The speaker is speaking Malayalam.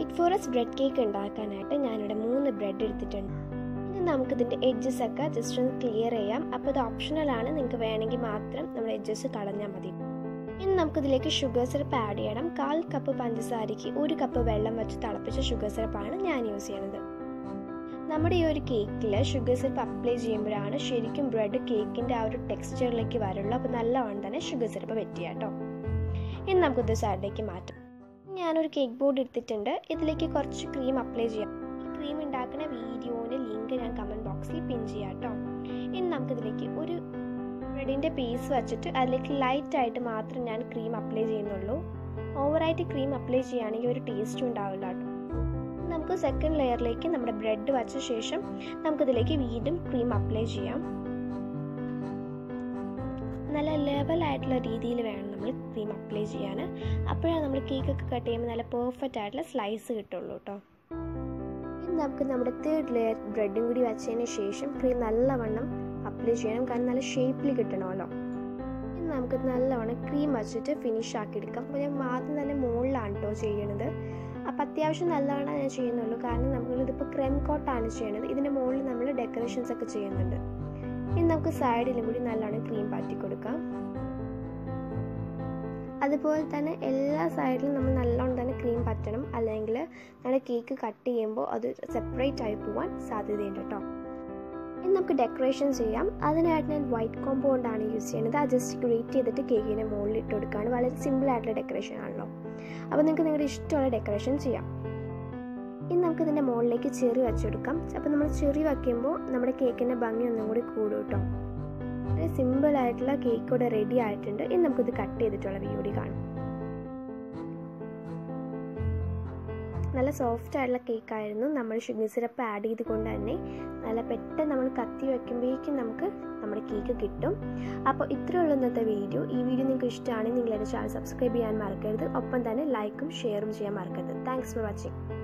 വൈറ്റ് ഫോറസ്റ്റ് ബ്രെഡ് കേക്ക് ഉണ്ടാക്കാനായിട്ട് ഞാനിവിടെ മൂന്ന് ബ്രെഡ് എടുത്തിട്ടുണ്ട് ഇനി നമുക്കിതിൻ്റെ എഡ്ജസ് ഒക്കെ ജസ്റ്റ് ഒന്ന് ക്ലിയർ ചെയ്യാം അപ്പോൾ ഇത് ഓപ്ഷണലാണ് നിങ്ങൾക്ക് വേണമെങ്കിൽ മാത്രം നമ്മുടെ എഡ്ജസ് കളഞ്ഞാൽ മതി ഇനി നമുക്കിതിലേക്ക് ഷുഗർ സിറപ്പ് ആഡ് ചെയ്യണം കാൽ കപ്പ് പഞ്ചസാരയ്ക്ക് ഒരു കപ്പ് വെള്ളം വെച്ച് തിളപ്പിച്ച ഷുഗർ സിറപ്പാണ് ഞാൻ യൂസ് ചെയ്യണത് നമ്മുടെ ഈ ഒരു കേക്കിൽ ഷുഗർ സിറപ്പ് അപ്ലൈ ചെയ്യുമ്പോഴാണ് ശരിക്കും ബ്രെഡ് കേക്കിൻ്റെ ആ ഒരു ടെക്സ്ചറിലേക്ക് വരുള്ളൂ അപ്പോൾ നല്ലവണ്ണം തന്നെ ഷുഗർ സിറപ്പ് വെറ്റിയ കേട്ടോ ഇനി നമുക്കിത് സൈഡിലേക്ക് മാറ്റാം ഞാനൊരു കേക്ക് ബോർഡ് എടുത്തിട്ടുണ്ട് ഇതിലേക്ക് കുറച്ച് ക്രീം അപ്ലൈ ചെയ്യാം ഈ ക്രീം ഉണ്ടാക്കുന്ന വീഡിയോൻ്റെ ലിങ്ക് ഞാൻ കമൻറ്റ് ബോക്സിൽ പിൻ ചെയ്യാം കേട്ടോ ഇനി നമുക്കിതിലേക്ക് ഒരു ബ്രെഡിൻ്റെ പീസ് വെച്ചിട്ട് അതിലേക്ക് ലൈറ്റ് ആയിട്ട് മാത്രം ഞാൻ ക്രീം അപ്ലൈ ചെയ്യുന്നുള്ളൂ ഓവറായിട്ട് ക്രീം അപ്ലൈ ചെയ്യുകയാണെങ്കിൽ ഒരു ടേസ്റ്റും ഉണ്ടാവില്ല കേട്ടോ നമുക്ക് സെക്കൻഡ് ലെയറിലേക്ക് നമ്മുടെ ബ്രെഡ് വച്ച ശേഷം നമുക്കിതിലേക്ക് വീണ്ടും ക്രീം അപ്ലൈ ചെയ്യാം നല്ല ലെവലായിട്ടുള്ള രീതിയിൽ വേണം നമ്മൾ ക്രീം അപ്ലൈ ചെയ്യാൻ അപ്പോഴാണ് നമ്മൾ കേക്കൊക്കെ കട്ട് ചെയ്യുമ്പോൾ നല്ല പെർഫെക്റ്റ് ആയിട്ടുള്ള സ്ലൈസ് കിട്ടുള്ളൂ കേട്ടോ ഇനി നമുക്ക് നമ്മുടെ തേർഡ് ലെയർ ബ്രെഡും കൂടി വെച്ചതിന് ശേഷം ക്രീം നല്ലവണ്ണം അപ്ലൈ ചെയ്യണം കാരണം നല്ല ഷേപ്പിൽ കിട്ടണമല്ലോ ഇനി നമുക്ക് നല്ലവണ്ണം ക്രീം വച്ചിട്ട് ഫിനിഷ് ആക്കി എടുക്കാം അപ്പോൾ ഞാൻ ആദ്യം തന്നെ മുകളിലാണ് കേട്ടോ ചെയ്യണത് അപ്പോൾ അത്യാവശ്യം നല്ലവണ്ണം ഞാൻ ചെയ്യുന്നുള്ളൂ കാരണം നമ്മളിതിപ്പോൾ ക്രെം കോട്ടാണ് ചെയ്യണത് ഇതിൻ്റെ മുകളിൽ നമ്മൾ ഡെക്കറേഷൻസ് ഒക്കെ ചെയ്യുന്നുണ്ട് ഇനി നമുക്ക് സൈഡിലും കൂടി നല്ലോണം ക്രീം പാറ്റി കൊടുക്കാം അതുപോലെ തന്നെ എല്ലാ സൈഡിലും നമ്മൾ നല്ലോണം തന്നെ ക്രീം പറ്റണം അല്ലെങ്കിൽ നമ്മുടെ കേക്ക് കട്ട് ചെയ്യുമ്പോൾ അത് സെപ്പറേറ്റ് ആയി പോവാൻ സാധ്യതയുണ്ട് കേട്ടോ ഇനി നമുക്ക് ഡെക്കറേഷൻ ചെയ്യാം അതിനായിട്ട് ഞാൻ വൈറ്റ് കോമ്പൗണ്ടാണ് യൂസ് ചെയ്യുന്നത് അത് ജസ്റ്റ് ഗ്രേറ്റ് ചെയ്തിട്ട് കേക്കിൻ്റെ മുകളിൽ ഇട്ട് കൊടുക്കുകയാണ് വളരെ സിമ്പിൾ ആയിട്ടുള്ള ഡെക്കറേഷൻ ആണല്ലോ അപ്പോൾ നിങ്ങൾക്ക് നിങ്ങളുടെ ഇഷ്ടമുള്ള ഡെക്കറേഷൻ ചെയ്യാം ഇനി നമുക്ക് ഇതിൻ്റെ മുകളിലേക്ക് ചെറി വെച്ചെടുക്കാം അപ്പോൾ നമ്മൾ ചെറി വയ്ക്കുമ്പോൾ നമ്മുടെ കേക്കിൻ്റെ ഭംഗി ഒന്നും കൂടി കൂടും കേട്ടോ വളരെ സിമ്പിൾ ആയിട്ടുള്ള കേക്ക് ഇവിടെ റെഡി ആയിട്ടുണ്ട് ഇനി നമുക്കിത് കട്ട് ചെയ്തിട്ടുള്ള വീഡിയോ കാണാം നല്ല സോഫ്റ്റ് ആയിട്ടുള്ള കേക്കായിരുന്നു നമ്മൾ ഷുഗർ സിറപ്പ് ആഡ് ചെയ്ത് കൊണ്ട് തന്നെ നല്ല പെട്ടെന്ന് നമ്മൾ കത്തി വയ്ക്കുമ്പോഴേക്കും നമുക്ക് നമ്മുടെ കേക്ക് കിട്ടും അപ്പോൾ ഇത്രയുള്ള ഇന്നത്തെ വീഡിയോ ഈ വീഡിയോ നിങ്ങൾക്ക് ഇഷ്ടമാണെങ്കിൽ നിങ്ങൾ എൻ്റെ ചാനൽ സബ്സ്ക്രൈബ് ചെയ്യാൻ മറക്കരുത് ഒപ്പം തന്നെ ലൈക്കും ഷെയറും ചെയ്യാൻ മറക്കരുത് താങ്ക്സ് ഫോർ വാച്ചിങ്